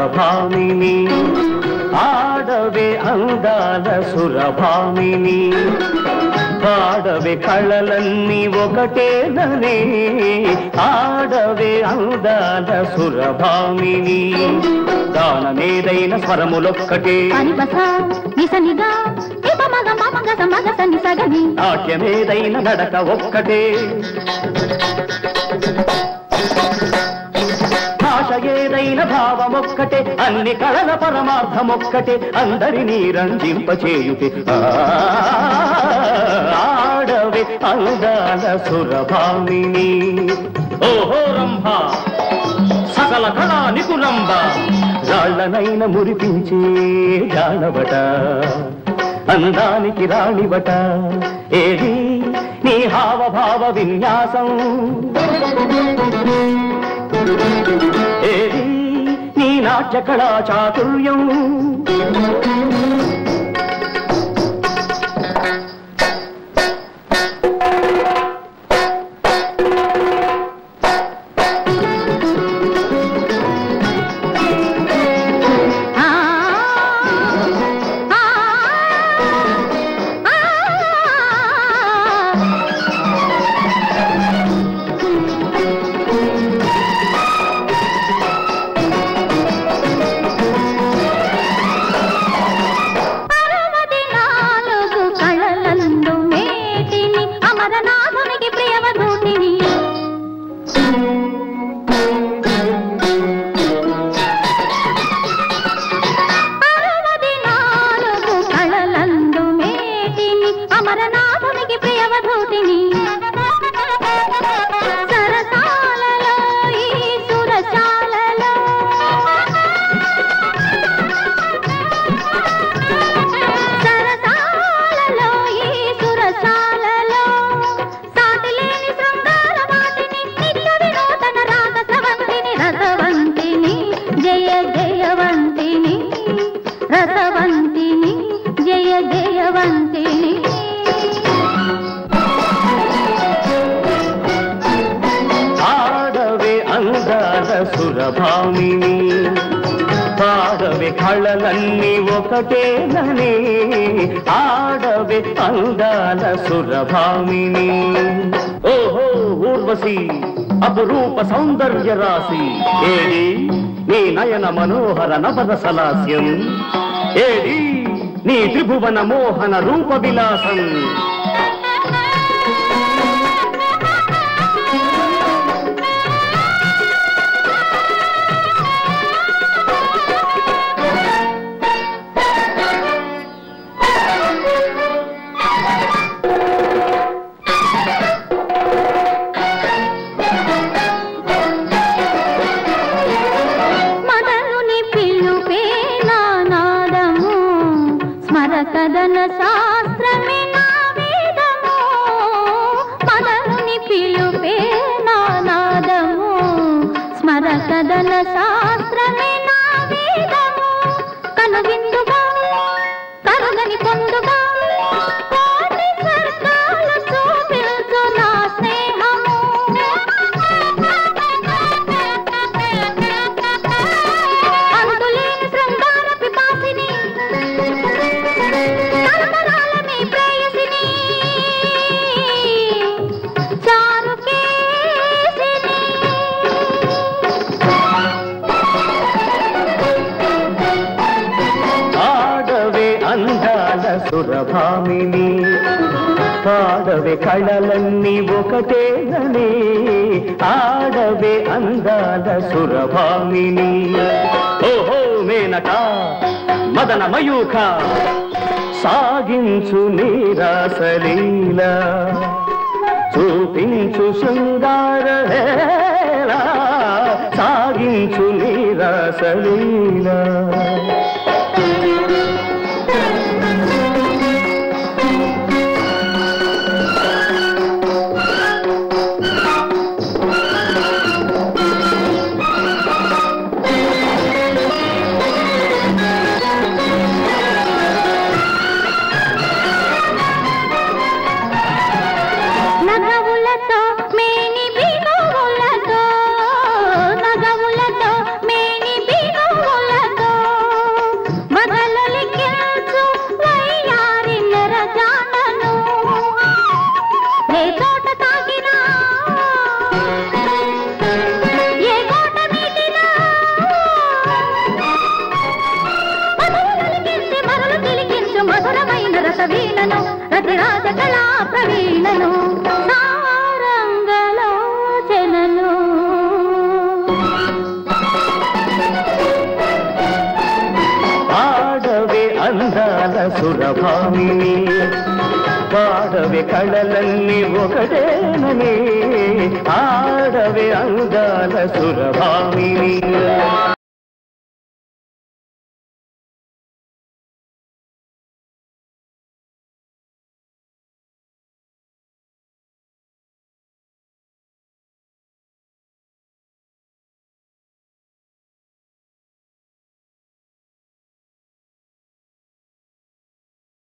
సురభామిని ఆడవే అందాల సురభామిని పాడవే కళలన్నీ ఒకటేననే ఆడవే అందాల సురభామిని దానమేదైన స్వరములొక్కటే పని బస నిసనిగా ఇప మగ మమగ సమగ సని సగని నాట్యమేదైన నడక ఒక్కటే భాష ఏదైన భావమొక్కటే అన్ని కళల పరమార్థమొక్కటే అందరినీ రంజింపచేయుటే ఆ, ఆడవే అందాల సురభామిని ఓహో రంభ సకల కళా నిపుణంబ రాళ్ళనైన మురిపించే జానబట అందానికి రాణిబట ఏది నీ హావభావ విన్యాసం ఏది నీ నాట్య కళా చాతుర్యం ఆ ఆ ఆ అరవది నాలుగు కళలందు మేటిని అమరనాథునికి ప్రియవధూటిని అరవది నాలుగు కళలందు మేటిని అమరనాథునికి ప్రియవధూటిని సరసాలలో ఈ సురశాలలో సరసాలలో ఈ సురసాలలో సాటిలేని శృంగార వాటిని నిత్య వినూతన రాగ స్రవంతిని రసవంతిని జయ జయవంతిని రసవంతిని జయ జయవంతిని ఆడవే అందాల సురభామిని పాడవే కళలన్నీ ఒకటేనని ఆడవే అందాల సురభామిని ఓహో ఊర్వశి అపురూప సౌందర్య రాశి ఏది నీ నయన మనోహర నవరసలాస్యం ఏది నీ త్రిభువన మోహన రూప విలాసం మదనుని పిలుపే నానాదము స్మరకదన శాస్త్రమే నా వేదము మదనుని పిలుపే నానాదము స్మరకదన శాస్త్రమే నా వేదము కనువిందుగా కరుగని పొందుగా కోటి స్వర్గాల చూపించు నా స్నేహము అంతులేని శృంగార పిపాసిని తరతరాల మీ ప్రేయసిని చారుకేసిని ఆడవే అందాల సురభామిని పాడవే కళలన్నీ ఒకటేనని ఆడవే అందాల సురభామిని ఓహో మేనక మదన మయూఖ సాగించు నీరాసలీల చూపించు శృంగార హేళ సాగించు నీరాసలీల నగవులతో మేని బిగువులతో నగవులతో మేని బిగువులతో రస వీణను రతిరాజ కళా ప్రవీణను సారంగలోచనను ఆడవే అందాల సురభామిని పాడవే కళలన్నీ ఒకటేనని ఆడవే అందాల సురభామిని